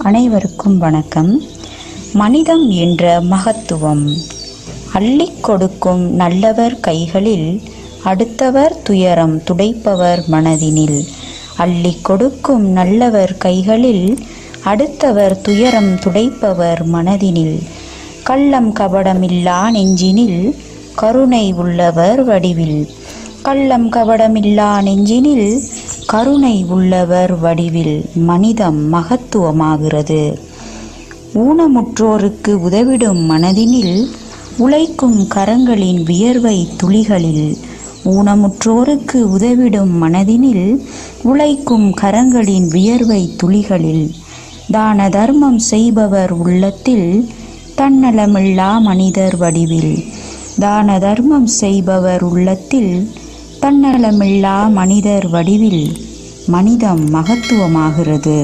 அனைவருக்கும் வணக்கம் மனிதம் என்ற மகத்துவம் அள்ளிக் கொடுக்கும் நல்லவர் கைகளில் அடுத்தவர் துயரம் துடைப்பவர் மனதினில் அள்ளிக் கொடுக்கும் நல்லவர் கைகளில் அடுத்தவர் துயரம் துடைப்பவர் மனதினில் கள்ளம் கபடமில்லா நெஞ்சினில் கருணை உள்ளவர் வடிவில் கள்ளம் கபடமில்லா நெஞ்சினில் கருணை உள்ளவர் வடிவில் மனிதம் மகத்துவமாகிறது ஊனமுற்றோருக்கு உதவிடும் மனதினில் உழைக்கும் கரங்களின் வியர்வை துளிகளில் ஊனமுற்றோருக்கு உதவிடும் மனதினில் உழைக்கும் கரங்களின் வியர்வை துளிகளில் தான தர்மம் செய்பவர் உள்ளத்தில் தன்னலமில்லா மனிதர் வடிவில் தான தர்மம் செய்பவர் உள்ளத்தில் தன்னலமில்லா மனிதர் வடிவில் மனிதம் மகத்துவமாகிறது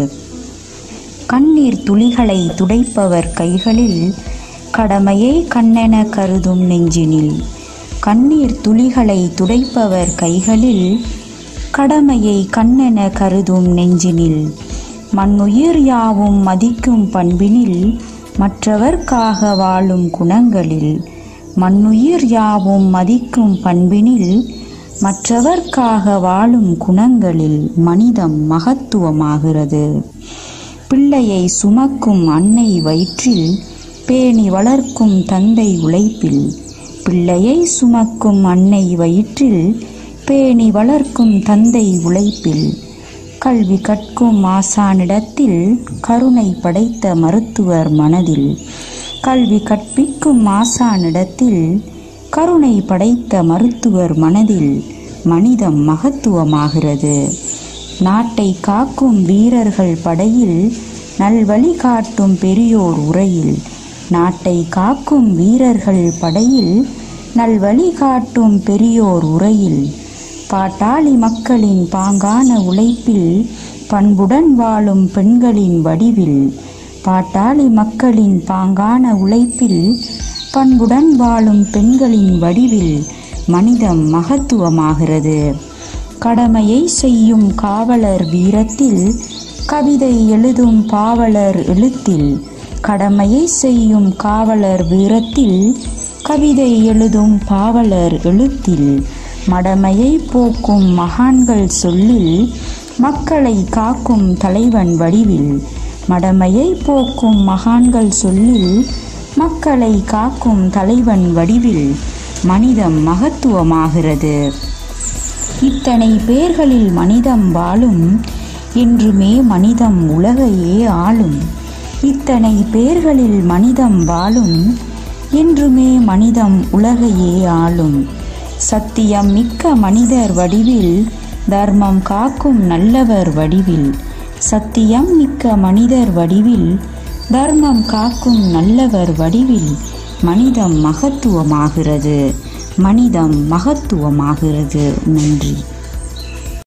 கண்ணீர் துளிகளை துடைப்பவர் கைகளில் கடமையை கண்ணென கருதும் நெஞ்சினில் கண்ணீர் துளிகளை துடைப்பவர் கைகளில் கடமையை கண்ணென கருதும் நெஞ்சினில் மண்ணுயிர் யாவும் மதிக்கும் பண்பினில் மற்றவர்க்காக வாழும் குணங்களில் மண்ணுயிர் யாவும் மதிக்கும் பண்பினில் மற்றவர்க்காக வாழும் குணங்களில் மனிதம் மகத்துவமாகிறது பிள்ளையை சுமக்கும் அன்னை வயிற்றில் பேணி வளர்க்கும் தந்தை உழைப்பில் பிள்ளையை சுமக்கும் அன்னை வயிற்றில் பேணி வளர்க்கும் தந்தை உழைப்பில் கல்வி கற்கும் ஆசானிடத்தில் கருணை படைத்த மருத்துவர் மனதில் கல்வி கற்பிக்கும் ஆசானிடத்தில் கருணை படைத்த மருத்துவர் மனதில் மனிதம் மகத்துவமாகிறது நாட்டை காக்கும் வீரர்கள் படையில் நல்வழி காட்டும் பெரியோர் உரையில் நாட்டை காக்கும் வீரர்கள் படையில் நல்வழி காட்டும் பெரியோர் உரையில் பாட்டாளி மக்களின் பாங்கான உழைப்பில் பண்புடன் வாழும் பெண்களின் வடிவில் பாட்டாளி மக்களின் பாங்கான உழைப்பில் பண்புடன் வாழும் பெண்களின் வடிவில் மனிதம் மகத்துவமாகிறது கடமையை செய்யும் காவலர் வீரத்தில் கவிதை எழுதும் பாவலர் எழுத்தில் கடமையை செய்யும் காவலர் வீரத்தில் கவிதை எழுதும் பாவலர் எழுத்தில் மடமையை போக்கும் மகான்கள் சொல்லில் மக்களை காக்கும் தலைவன் வடிவில் மடமையை போக்கும் மகான்கள் சொல்லில் மக்களை காக்கும் தலைவன் வடிவில் மனிதம் மகத்துவமாகிறது இத்தனை பேர்களில் மனிதம் வாழும் என்றுமே மனிதம் உலகையே ஆளும் இத்தனை பேர்களில் மனிதம் வாழும் என்றுமே மனிதம் உலகையே ஆளும் சத்தியம் மிக்க மனிதர் வடிவில் தர்மம் காக்கும் நல்லவர் வடிவில் சத்தியம் மிக்க மனிதர் வடிவில் தர்மம் காக்கும் நல்லவர் வடிவில் மனிதம் மகத்துவமாகிறது மனிதம் மகத்துவமாகிறது நன்றி